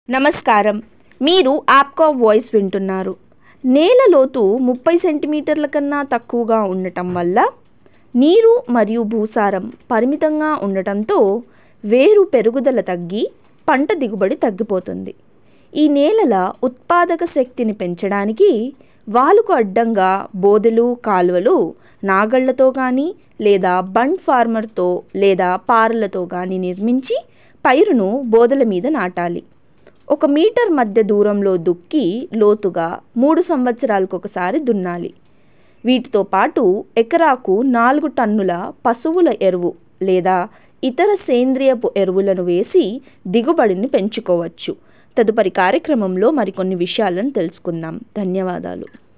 నమస్కారం మీరు ఆప్కో వాయిస్ వింటున్నారు నేల లోతు ముప్పై సెంటీమీటర్ల కన్నా తక్కువగా ఉండటం వల్ల నీరు మరియు భూసారం పరిమితంగా ఉండటంతో వేరు పెరుగుదల తగ్గి పంట దిగుబడి తగ్గిపోతుంది ఈ నేలల ఉత్పాదక శక్తిని పెంచడానికి వాలుకు అడ్డంగా బోదెలు కాలువలు నాగళ్లతో కానీ లేదా బండ్ ఫార్మర్తో లేదా పారలతో కానీ నిర్మించి పైరును బోదెల మీద నాటాలి ఒక మీటర్ మధ్య దూరంలో దుక్కి లోతుగా మూడు సంవత్సరాలకు ఒకసారి దున్నాలి వీటితో పాటు ఎకరాకు నాలుగు టన్నుల పశువుల ఎరువు లేదా ఇతర సేంద్రియపు ఎరువులను వేసి దిగుబడిని పెంచుకోవచ్చు తదుపరి కార్యక్రమంలో మరికొన్ని విషయాలను తెలుసుకుందాం ధన్యవాదాలు